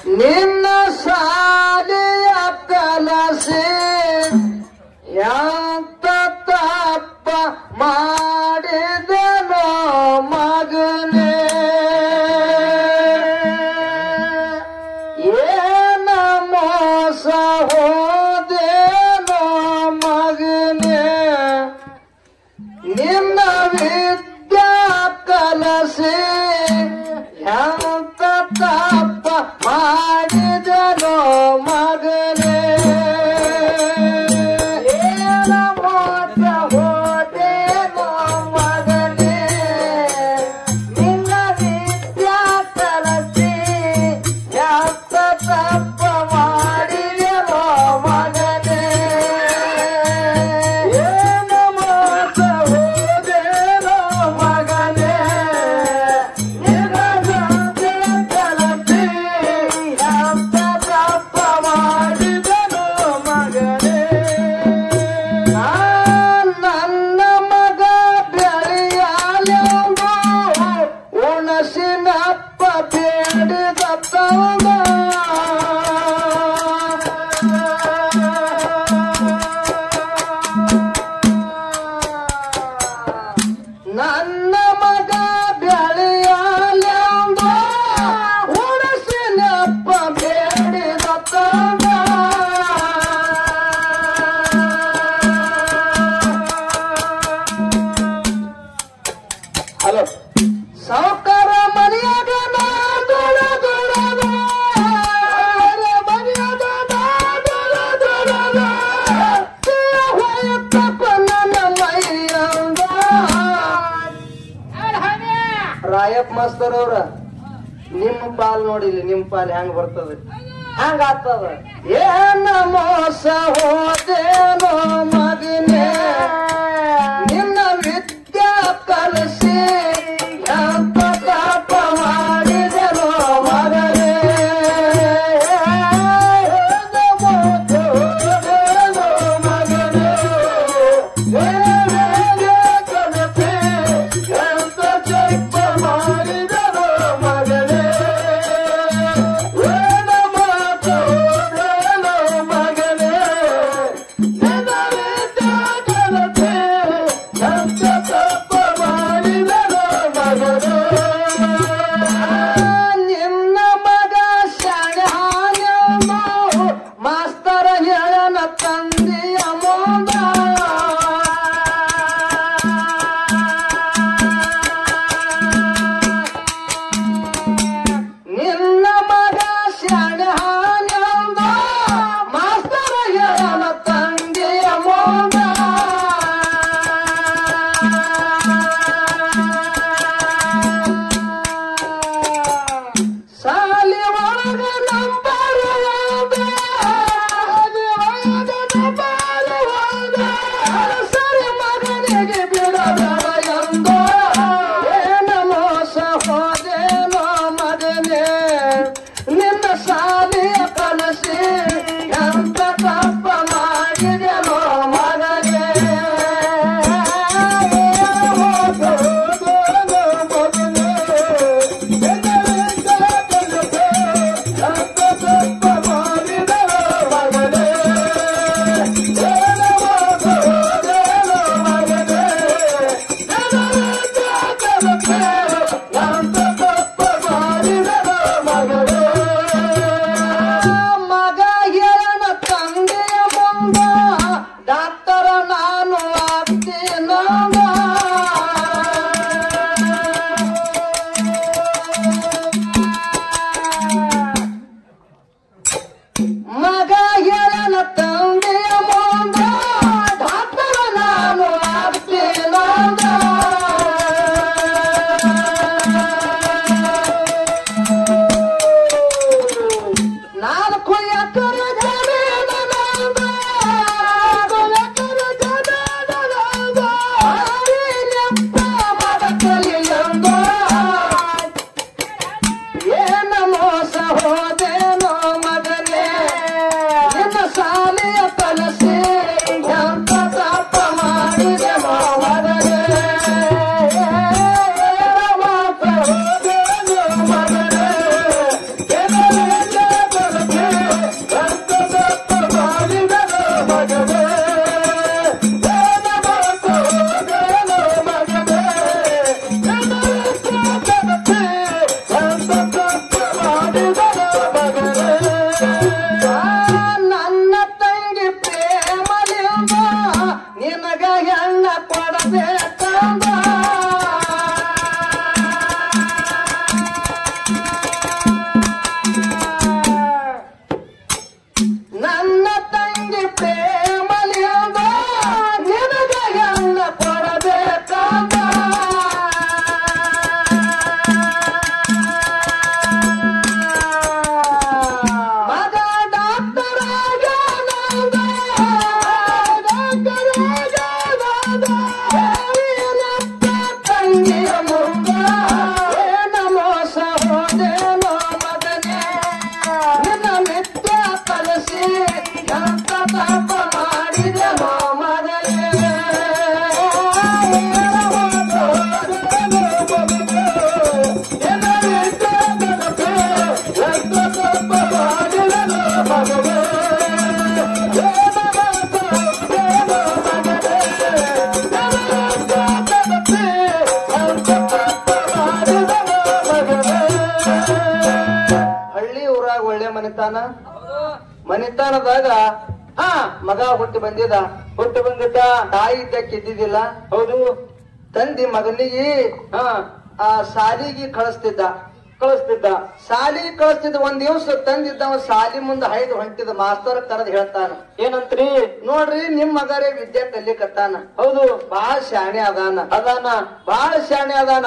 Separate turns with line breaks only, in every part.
ನಿನ್ನ ಸಾಲಿಯ ಕಲಸಿ ಎಂತ ತಪ್ಪ ಮಾಡಿದನೋ ಮಗನೇ ಏನ ಮೋಸ ಹೋದೇನೋ ಮಗನೇ ನಿನ್ನ ವಿದ್ಯಾ ಕಲಸಿ ಎಂತ ತಪ್ಪ ಮಾಡಿದನೋ ಮಗನೇ ಏನ ಮೋಸ ಹೋದೇನೋ ಮಗನೇ ನಿನ್ನ ವಿದ್ಯಾ ಕಲಸಿ ಎಂತ ತಪ್ಪ ಮಾಡಿದನೋ ಮಗನೇ ಏನು ಮೋಸ ಹೋದೇನೋ ಮಗನೇ ನಿನ್ನ ವಿದ್ಯಾ ಕಲಸಿ ಎಂತ ತಪ್ಪ ಮಾಡಿದನೋ ಮಗನೇ ಆ ನನ್ನ ಮಗ ಬೆಳೆಯಲೆಂದು ಉಣಸಿನಪ್ಪ ಬೇಡಿದ ತವನ ನನ್ನ ಮಗ ಬೆಳೆಯಲೆಂದು ಉಣಸಿನಪ್ಪ ಬೇಡಿದ ಹಲೋ ಸಾವುಕಾರ ಮನೆಯಾಗ ನಾ ದೊಡ ದೊಡದ ಮನೆಯಾಗ ನಾ ದೊಡ ದೊಡದ ಹೋಯತ್ತಪ್ಪ ನನ್ನ ಮೈಯಂದ ರಾಯಪ್ಪ ಮಾಸ್ತರ್ ಅವ್ರ ನಿಮ್ಮ ಪಾಲ್ ನೋಡಿಲಿ ನಿಮ್ ಪಾಲ್ ಹೆಂಗ್ ಬರ್ತದ ಹಂಗ ಆಗ್ತದ ಏನ ಮೋಸ ಹೋದೇನೋ ಮಗನೇ ನಿನ್ನ ವಿದ್ಯಾ ಕಲಿಸಿ ಎಂತ ತಾಪ ಮಾಡಿದೆನೋ ಮಗನೇ ಏನ ಮೋಸ ಹೋದೇನೋ ಮಗನೇ ನಿನ್ನ ಮಗ ಶಾಣ್ಯಾನ ಮಾಸ್ತರ ಹೇಳನ ತಂದೆಯ ಮುಂದ ನಿನ್ನ ಮಗ ಶಾಣ್ಯಾನ ಮಾಸ್ತರ ಹೇಳನ ತಂದೆಯ ಮುಂದ ಸಾಲಿ ಒಳಗ ನಂಬರ್ ಸರಿ ಮಗನಿಗೆ ಬಿಡಬೇಡ ಎಂದೋ ಏನ ಮೋಸ ಹೋದೇನೋ ಮಗನೇ ನಿನ್ನ ಸಾಲಿಯ ಕನಸಿ ಎಂತ ತಪ್ಪ ಮಾಡಿದೆನೋ ಮಗನೇ ಏನ ಮೋಸ ಹೋದೇನೋ ಮಗನೇ ಮಗ ಹೇಳನ ತಂದೆಯ ಮುಂದ ಡಾಕ್ಟರ ನಾನು ಆಗ್ತೀನಂದ ಮಗ ಹೇಳನ ತಂದೆಯ ಮುಂದ ಡಾಕ್ಟರ ನಾನು ಆಗ್ತೀನಂದ ನಾಲ್ಕು ಎಕರೆ ಜಮೀನ ನಂದ, ನಾಲ್ಕು ಎಕರೆ ಜಮೀನ ನಂದ, ಹರಿಯಪ್ಪ ಮಡಕಲಿ ಎಂದ. ಏನ ಮೋಸ ಹೋದೇನೋ ಮಗನೇ ನಿನ್ನ ಸಾಲಿಯ ಕಲಸಿ ಎಂತ ತಪ್ಪ ಮಾಡಿದೆನೋ ಮಗನೇ ಏನ ಮೋಸ ಹೋದೇನೋ ಮಗನೇ ಮನಿತಾನ ಮನಿತಾನದಾಗ ಹಾ ಮಗ ಹುಟ್ಟಿ ಬಂದಿದ ಹುಟ್ಟಿ ಬಂದಿದ್ದ ತಾಯಿ ಇದ್ದಕ್ಕೆ ಇದ್ದಿದ್ದಿಲ್ಲ ಹೌದು ತಂದಿ ಮಗನಿಗೆ ಹಾ ಆ ಸಾಲಿಗೆ ಕಳಿಸ್ತಿದ್ದ ಕಳಿಸ್ತಿದ್ದ ಸಾಲಿಗೆ ಕಳಿಸ್ತಿದ್ದ ಒಂದ್ ದಿವ್ಸ ತಂದಿದ್ದವ ಸಾಲಿ ಮುಂದೆ ಹೈದು ಹೊಂಟಿದ ಮಾಸ್ತರ್ ಕರೆದ್ ಹೇಳ್ತಾನ ಏನಂತ್ರಿ ನೋಡ್ರಿ ನಿಮ್ ಮಗರೇ ವಿದ್ಯೆ ಕಲಿಕತ್ತಾನ ಹೌದು ಬಾಳ ಶಾಣೆ ಅದಾನ ಅದಾನ ಬಾಳ ಶಾಣೆ ಅದಾನ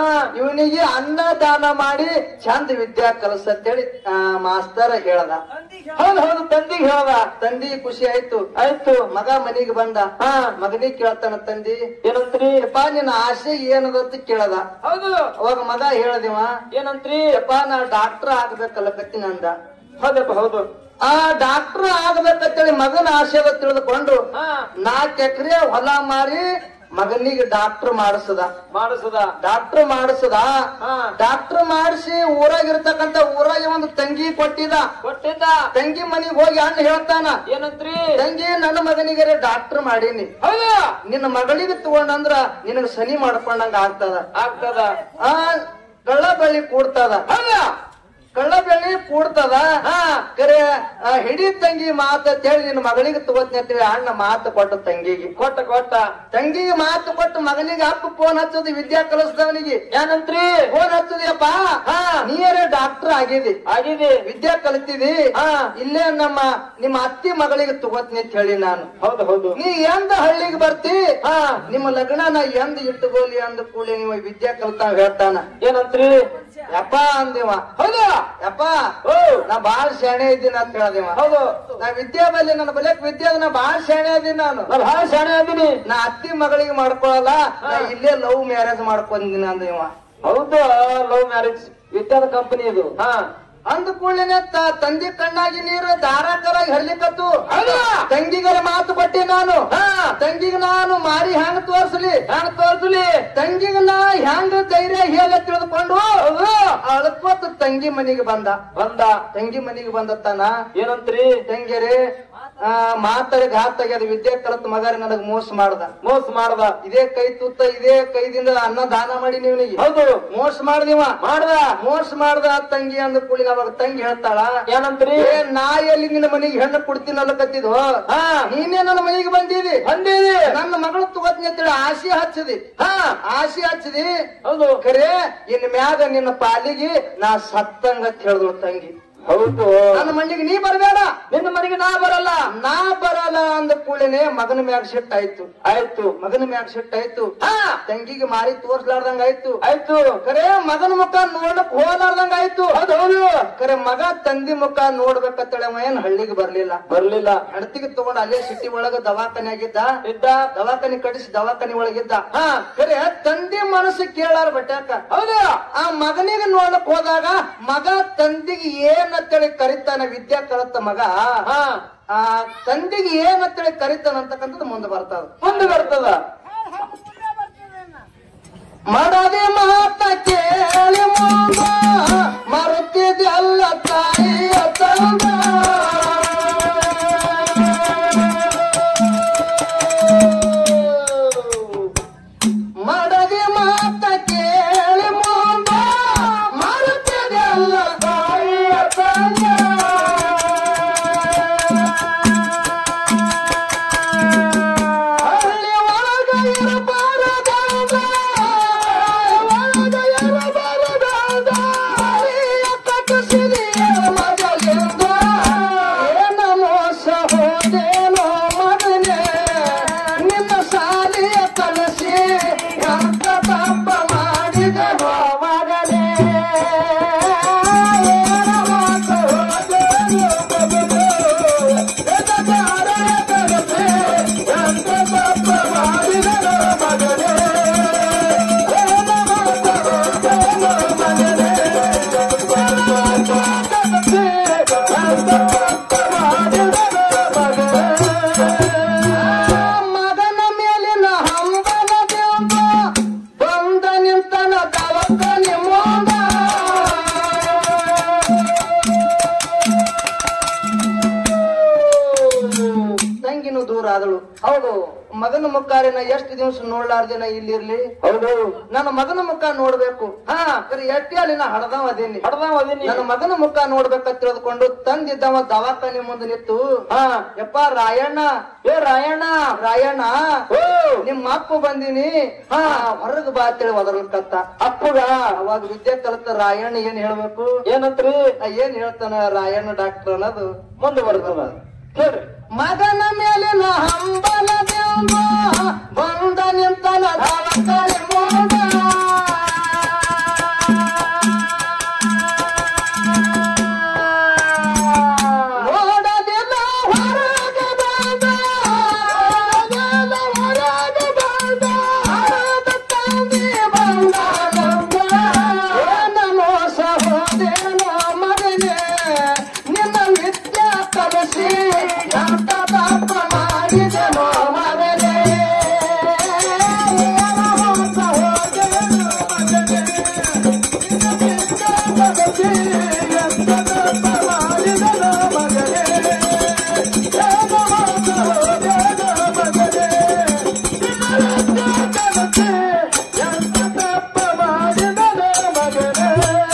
ಇವನಿಗೆ ಅನ್ನದಾನ ಮಾಡಿ ಚಂದ ವಿದ್ಯಾ ಕಲಿಸತ್ತೇಳಿ ಆ, ಮಾಸ್ತರ್ ಹೇಳದ ಹೌದು ಹೌದು ತಂದಿಗೆ ಹೇಳದ ತಂದಿ ಖುಷಿ ಆಯ್ತು ಆಯ್ತು ಮಗ ಮನಿಗೆ ಬಂದ ಹಾ ಮಗನಿಗೆ ಕೇಳ್ತಾನ ತಂದಿ ಏನಂತ್ರಿ ಯಪ್ಪ ನಿನ್ನ ಆಸೆ ಏನದಂತ ಕೇಳದ ಹೌದು ಅವಾಗ ಮಗ ಹೇಳದಿವ ಏನಂತ್ರಿ ಯಪ್ಪ ನಾ ಡಾಕ್ಟರ್ ಆಗ್ಬೇಕಲ್ಲಕತ್ತೀನಿ ಅಂದ ಹೌದಪ್ಪ ಹೌದು ಆ ಡಾಕ್ಟರ್ ಆಗ್ಬೇಕಂತೇಳಿ ಮಗನ ಆಶಯದ ತಿಳಿದುಕೊಂಡು ನಾಲ್ಕು ಎಕರೆ ಹೊಲ ಮಾರಿ ಮಗನಿಗೆ ಡಾಕ್ಟರ್ ಮಾಡಿಸದ ಮಾಡಿಸದ ಡಾಕ್ಟರ್ ಮಾಡಿಸದ ಡಾಕ್ಟರ್ ಮಾಡಿಸಿ ಊರಾಗಿರ್ತಕ್ಕಂತ ಊರಾಗ ಒಂದು ತಂಗಿ ಕೊಟ್ಟಿದ ಕೊಟ್ಟಿದ್ದ ತಂಗಿ ಮನಿಗೆ ಹೋಗಿ ಅಣ್ಣ ಹೇಳ್ತಾನ ಏನಂತ್ರಿ ತಂಗಿ ನನ್ನ ಮಗನಿಗೆ ಡಾಕ್ಟರ್ ಮಾಡೀನಿ ಹೌದಾ ನಿನ್ನ ಮಗಳಿಗೆ ತಗೊಂಡಂದ್ರ ನಿನಗ ಸನಿ ಮಾಡ್ಕೊಂಡಂಗ ಆಗ್ತದ ಆಗ್ತದ ಆ ಕಳ್ಳ ಬಳ್ಳಿ ಕೂಡ್ತದ ಹೌದಾ ಕಳ್ಳ ಬೆಳ್ಳಿ ಕೂಡ್ತದ ಕರೆ ಆ, ಹಿಡಿ ತಂಗಿ ಮಾತ ಅಂತ ಹೇಳಿ ನಿನ್ನ ಮಗಳಿಗೆ ತಗೋತೀನಿ ಅಂತೇಳಿ ಅಣ್ಣ ಮಾತು ಕೊಟ್ಟ ತಂಗಿಗೆ ಕೊಟ್ಟ ಕೊಟ್ಟ ತಂಗಿಗೆ ಮಾತು ಕೊಟ್ಟು ಮಗನಿಗೆ ಅಪ್ಪ ಫೋನ್ ಹಚ್ಚೋದು ವಿದ್ಯಾ ಕಲಿಸ್ದವನಿಗೆ ಏನಂತ್ರಿ ಫೋನ್ ಹಚ್ಚದಿಯಪ್ಪ ನೀರೇ ಡಾಕ್ಟರ್ ಆಗಿದಿ ಆಗಿದೆ ವಿದ್ಯಾ ಕಲಿತಿದಿ ಇಲ್ಲೇ ನಮ್ಮ ನಿಮ್ಮ ಅತ್ತಿ ಮಗಳಿಗೆ ತಗೋತೀನಿ ಅಂತ ಹೇಳಿ ನಾನು ಹೌದು ಹೌದು ನೀ ಎಂದ ಹಳ್ಳಿಗೆ ಬರ್ತಿ ನಿಮ್ಮ ಲಗ್ನ ನಾ ಎಂದ ಇಟ್ಟುಗೋಲಿ ಅಂದ ಕೂಡಲೇ ನೀವು ವಿದ್ಯಾ ಕಲ್ತಾವ ಹೇಳ್ತಾನ ಏನಂತ್ರಿ ಯಪ್ಪ ಅಂದಿವ ಹೌದು ಯಪ್ಪ ಓ ನಾ ಬಾಳ ಶಾಣೆ ಇದ್ದೀನಿ ಅಂತ ಹೇಳ್ದಿವ ಹೌದು ನಾ ವಿದ್ಯಾ ಬಲ್ಲಿ ನನ್ನ ಬಲ್ಯಕ್ ವಿದ್ಯಾ ನಾ ಬಾಳ ಶಾಣೆ ಅದೀನಿ ನಾನು ನಾ ಬಾಳ ಶಾಣೆ ಅದೀನಿ ನಾ ಅತ್ತಿ ಮಗಳಿಗೆ ಮಾಡ್ಕೊಳಲ್ಲ ನಾ ಇಲ್ಲೇ ಲವ್ ಮ್ಯಾರೇಜ್ ಮಾಡ್ಕೊಂಡಿನಿ ಅಂದಿವ ಹೌದು ಲವ್ ಮ್ಯಾರೇಜ್ ವಿದ್ಯಾದ ಕಂಪನಿ ಇದು ಹಾ ಅಂದ ಕೂಡಲೇ ತಂದಿ ಕಣ್ಣಾಗಿ ನೀರು ಧಾರಾಕರಾಗಿ ಹರ್ಲಿಕ್ಕತ್ತು ತಂಗಿಗರ ಮಾತು ಕೊಟ್ಟೆ ನಾನು ತಂಗಿಗೆ ನಾನು ಮಾರಿ ಹ್ಯಾಂಗ ತೋರ್ಸಲಿ ಹ್ಯಾಂಗ ತೋರ್ಸಲಿ ತಂಗಿಗೆ ನಾ ಹ್ಯಾಂಗ ಧೈರ್ಯ ಹೇಳ ತಿಳಿದುಕೊಂಡು ಅಳ್ಕೋತ ತಂಗಿ ಮನಿಗೆ ಬಂದ ಬಂದ ತಂಗಿ ಮನಿಗೆ ಬಂದತ್ತಾನ ಏನಂತ್ರಿ ತಂಗಿಯರೇ ಆ ಮಾತಾಡಿ ಘಾತ ಆಗ್ಯದ ವಿದ್ಯೆ ಕಲತ್ ಮಗಾರಿ ನನಗ್ ಮೋಸ ಮಾಡ್ದ ಮೋಸ ಮಾಡ್ದ ಇದೇ ಕೈ ತುತ್ತ ಇದೇ ಕೈದಿಂದ ಅನ್ನ ದಾನ ಮಾಡಿ ನೀವನಿಗೆ ಹೌದು ಮೋಸ ಮಾಡ್ದಿವ ಮಾಡ್ದ ಮೋಸ ಮಾಡ್ದ ತಂಗಿ ಅಂದ ಕೂಡಿ ಅವಾಗ ತಂಗಿ ಹೇಳ್ತಾಳ ಏನಂತ್ರಿ ಏ ನಾ ಎಲ್ಲಿ ನಿನ್ನ ಮನೆಗೆ ಹೆಣ್ಣು ಕೊಡ್ತೀನಿ ಅಲ್ಲಕತ್ತಿದ್ವು ಹಾ ನೀನೇ ನನ್ನ ಮನೆಗೆ ಬಂದಿದಿ ಬಂದಿದಿ ನನ್ನ ಮಗಳು ತಗೋತೀನಿ ಅಂತೇಳಿ ಆಸೆ ಹಚ್ಚದಿ ಹಾ ಆಸೆ ಹಚ್ಚದಿ ಹೌದು ಖರೆ ಇನ್ ಮ್ಯಾಗ ನಿನ್ನ ಪಾಲಿಗೆ ನಾ ಸತ್ತಂಗ ಅಂತ ಹೇಳಿದ್ರು ತಂಗಿ ಹೌದು ನನ್ನ ಮನೆಗೆ ನೀ ಬರಬೇಡ ನಿನ್ನ ಮನೆಗೆ ನಾ ಬರಲ್ಲ ನಾ ಬರಲ್ಲ ಅಂದ ಕೂಡಲೇ ಮಗನ ಮ್ಯಾಗ ಸಿಟ್ಟ ಆಯ್ತು ಆಯ್ತು ಮಗನ ಮ್ಯಾಗ ಸಿಟ್ಟ ಆಯ್ತು ಹಾ ತಂಗಿಗೆ ಮಾರಿ ತೋರ್ಸ್ಲಾರ್ದಂಗ ಆಯ್ತು ಆಯ್ತು ಕರೆ ಮಗನ ಮುಖ ನೋಡಕ್ ಹೋಲಾರ್ದಂಗ ಆಯ್ತು ಹೌದು ಹೌದು ಕರೆ ಮಗ ತಂದಿ ಮುಖ ನೋಡ್ಬೇಕಂತೇಳಿ ಅವ ಏನ್ ಹಳ್ಳಿಗೆ ಬರ್ಲಿಲ್ಲ ಬರ್ಲಿಲ್ಲ ಹೆಂಡತಿಗೆ ತಗೊಂಡ್ ಅಲ್ಲೇ ಸಿಟಿ ಒಳಗ ದವಾಖಾನೆ ಆಗಿದ್ದ ಇದ್ದ ದವಾಖಾನೆ ಕಡಿಸಿ ದವಾಖಾನೆ ಒಳಗಿದ್ದ ಹಾ ಕರೆ ತಂದಿ ಮನಸ್ಸು ಕೇಳಾರ ಬಟ್ಯಾಕ ಹೌದು ಆ ಮಗನಿಗೆ ನೋಡಕ್ ಹೋದಾಗ ಮಗ ತಂದಿಗೆ ಏನಂತೇಳಿ ಕರಿತಾನ ವಿದ್ಯಾ ಕಲತ್ತ ಮಗ ಆ ತಂದಿಗೆ ಏನಂತೇಳಿ ಕರಿತಾನ ಅಂತಕ್ಕಂಥದ್ದು ಮುಂದೆ ಬರ್ತದ ಮುಂದೆ ಬರ್ತದ ಮಾಡದೆ ಮಾತ ಕೇಳಿ ಮುಂದ ಮರುತ್ತಿದೆ ಅಲ್ಲ ತಾಯಿಯ ತಂದ ಮಾಡದೆ ಮಾತ ಕೇಳಿ ಮುಂದ ಮರುತ್ತಿದೆ ಅಲ್ಲ ತಾಯಿಯ ತಂದ ಹಳ್ಳಿ ಒಳಗ ಇರಬಾರದಾದ ಒಳಗ ಇರಬಾರದಾದ ಹಳ್ಳಿಯ ಕಟ್ಟಿಸಿದೆಯ ಮಗ ಆದಳು ಹೌದು ಮಗನ ಮುಖಾರಿನ ಎಷ್ಟು ದಿವಸ ನೋಡ್ಲಾರ್ದಿನ ಇಲ್ಲಿರ್ಲಿ
ಹೌದು
ನನ್ನ ಮಗನ ಮುಖ ನೋಡ್ಬೇಕು ಹಾ ಸರಿ ಎಟ್ಟಿ ಅಲ್ಲಿನ ಹಡದವ ಅದೇನಿ
ಹಡ್ದಾವ್ ಅದೀನಿ
ನನ್ನ ಮಗನ ಮುಖ ನೋಡ್ಬೇಕಂತ ತಿಳಿದುಕೊಂಡು ತಂದಿದ್ದವ ದವಾಖಾನೆ ಮುಂದೆ ನಿಂತು
ಹಾ
ಯಪ್ಪ ರಾಯಣ್ಣ
ಏ ರಾಯಣ್ಣ
ರಾಯಣ್ಣ
ಓ
ನಿಮ್ಮ ಅಪ್ಪ ಬಂದಿನಿ ಹಾ ಹೊರಗ್ ಬಾ ಅಂತೇಳಿ ಒದರ್ಲಕತ್ತ
ಅಪ್ಪಗ
ಅವಾಗ ವಿದ್ಯೆ ಕಲಿತ ರಾಯಣ್ಣ ಏನ್ ಹೇಳ್ಬೇಕು
ಏನಂತ್ರಿ
ಆ, ಏನ್ ಹೇಳ್ತಾನ ರಾಯಣ್ಣ ಡಾಕ್ಟರ್ ಅನ್ನೋದು
ಮುಂದೆ ಬರ್ತದ ಕೇಳ್ರಿ
ಮಗನ ಮೇಲಿನ ಹಂಬಲದಿಂದ ಬಂದ ನಿಂತನ ಧಾವಕಳಿ ಮುಂದ. ನೋಡಲಿಲ್ಲ ಹೊರಗೆ ಬಂದ, ನೋಡಲಿಲ್ಲ ಹೊರಗೆ ಬಂದ, ಹರದ ತಂದೆ ಬಂದ ಗಂಗ. ಏನ ಮೋಸ ಹೋದೇನೋ ಮಗನೇ, ನಿನ್ನ ವಿದ್ಯಾ ಕಲಿಸಿ ಎಂತ ಪಾಪ ಮಾಡಿದೆನೋ ಮಗನೇ. ಏನ ಮೋಸ ಹೋದೇನೋ ಮಗನೇ, ನಿನ್ನ ವಿದ್ಯಾ ಕಲಿಸಿ ಎಂತ ಪಾಪ ಮಾಡಿದೆನೋ ಮಗನೇ. ಏನ ಮೋಸ ಹೋದೇನೋ ಮಗನೇ, ನಿನ್ನ ವಿದ್ಯಾ ಕಲಿಸಿ ಎಂತ ಪಾಪ ಮಾಡಿದೆನೋ ಮಗನೇ.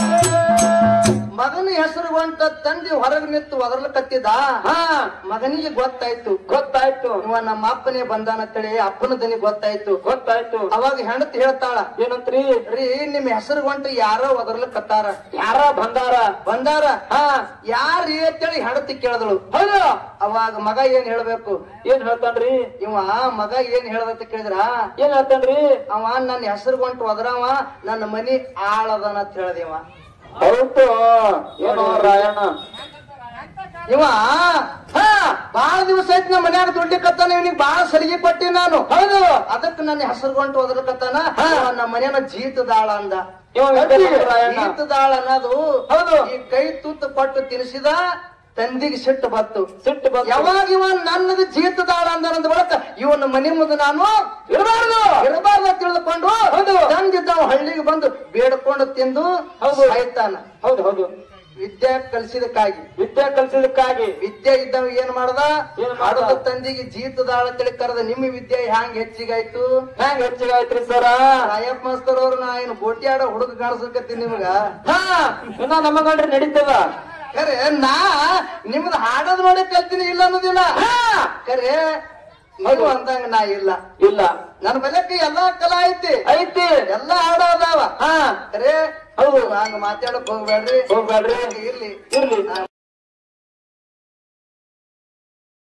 ಮಗನ ಹೆಸರು ಹೊಂಟ ತಂದೆ ಹೊರಗೆ ನಿಂತು ಒದರ್ಲಕತ್ತಿದ ಹಾ ಮಗನಿಗೆ ಗೊತ್ತಾಯ್ತು
ಗೊತ್ತಾಯ್ತು
ಇವ ನಮ್ಮ ಅಪ್ಪನೇ ಬಂದಾನಂತೇಳಿ ಅಪ್ಪನ ದನಿ ಗೊತ್ತಾಯ್ತು
ಗೊತ್ತಾಯ್ತು
ಅವಾಗ ಹೆಂಡತಿ ಹೇಳ್ತಾಳ
ಏನಂತ್ರಿ
ರೀ ನಿಮ್ ಹೆಸರು ಹೊಂಟ ಯಾರೋ ಒದರ್ಲಕತ್ತಾರ
ಯಾರ ಬಂದಾರ
ಬಂದಾರ
ಹಾ
ಯಾರೀ ಅಂತೇಳಿ ಹೆಂಡತಿ ಕೇಳಿದಳು
ಹೌದು
ಅವಾಗ ಮಗ ಏನ್ ಹೇಳ್ಬೇಕು
ಏನ್ ಹೇಳ್ತಾನ್ರಿ
ಇವ ಮಗ ಏನ್ ಹೇಳ್ದಂತ ಕೇಳಿದ್ರ
ಏನ್ ಹೇಳ್ತಾನ್ರಿ
ಅವ ನನ್ನ ಹೆಸರು ಹೊಂಟು ಒದರವ ನನ್ನ ಮನಿ ಆಳದನ ಅಂತ ಹೇಳ್ದಿವ
ಹೌದು ಏನೋ ರಾಯಣ್ಣ
ಇವ ಹಾ ಬಾಳ ದಿವಸ ಐತಿ ನಮ್ಮ ಮನ್ಯಾಗ ದುಡ್ಲಿಕತ್ತಾನ ಇವನಿಗೆ ಬಾಳ ಸಲಿಗೆ ಕೊಟ್ಟಿ ನಾನು ಹೌದು ಅದಕ್ಕೆ ನನ್ನ ಹೆಸರು ಗೊಂಟು ಒದರ್ಕತ್ತಾನ ಇವ ನಮ್ಮ ಮನೆಯನ್ನ ಜೀತದಾಳ ಅಂದ
ಇವ ವಿದ್ಯಾರ್ಥಿ ರಾಯಣ್ಣ.
ಜೀತದಾಳ ಅನ್ನೋದು
ಹೌದು.
ಈ ಕೈ ತುತ್ತು ಕೊಟ್ಟು ತಿನ್ಸಿದ ತಂದಿಗೆ ಸಿಟ್ಟು ಬತ್ತು
ಸಿಟ್ಟು ಬಂತು.
ಯಾವಾಗ ಇವ ನನ್ನದು ಜೀತದಾಳ ಅಂದ ಬಳಕ ಇವನ ಮನೆ ಮುಂದೆ ನಾನು ಇರಬಾರ್ದು ಇರಬಾರ್ದು ಅಂತ ತಿಳಿದುಕೊಂಡು ಹೌದು ತಂದಿದ್ದವ ಹಳ್ಳಿಗೆ ಬಂದು ಬೇಡ್ಕೊಂಡು ತಿಂದು
ಹೌದು.
ಸಾಯ್ತಾನ
ಹೌದು ಹೌದು
ವಿದ್ಯೆ ಕಲಿಸಿದಕ್ಕಾಗಿ
ವಿದ್ಯೆ ಕಲ್ಸಿದಕ್ಕಾಗಿ
ವಿದ್ಯೆ ಇದ್ದವ ಏನ್ ಮಾಡ್ದ
ಏನ್ ಮಾಡ್ದ?
ಮಾಡದ ತಂದಿಗೆ ಜೀತದಾಳ ತಿಳಿ ಕರೆದ ನಿಮ್ಮ ವಿದ್ಯೆ ಹ್ಯಾಂಗ್ ಹೆಚ್ಚಿಗಾಯ್ತು
ಹೆಂಗ್ ಹೆಚ್ಚಿಗಾಯ್ತ್ರಿ ಸರ
ರಾಯಪ್ಪ ಮಾಸ್ತರ್ ಅವ್ರು ನಾ ಏನು ಗೋಟಿ ಆಡೋ ಹುಡುಗ ಕಾಣಿಸ್ಕತ್ತೀನಿ ನಿಮ್ಗ
ಹಾ ಇನ್ನ ನಮಗಂಡ್ರಿ ನಡೀತದ
ಖರೆ ನಾ ನಿಮ್ದು ಹಾಡೋದ್ ನೋಡಿ ಕಲ್ತೀನಿ ಇಲ್ಲ ಅನ್ನೋದಿಲ್ಲ ಖರೆ ನೀವು ಅಂದಂಗ ನಾ ಇಲ್ಲ
ಇಲ್ಲ
ನನ್ನ ಬಲಕ್ಕೆ ಎಲ್ಲಾ ಕಲಾ ಐತಿ
ಐತಿ
ಎಲ್ಲಾ ಹಾಡೋದಾವ
ಹಾ
ಖರೆ
ಹೌದು.
ಹಂಗ ಮಾತಾಡಕ್ ಹೋಗ್ಬೇಡ್ರಿ
ಹೋಗ್ಬೇಡ್ರಿ
ಇರ್ಲಿ
ಇರ್ಲಿ
ಆ,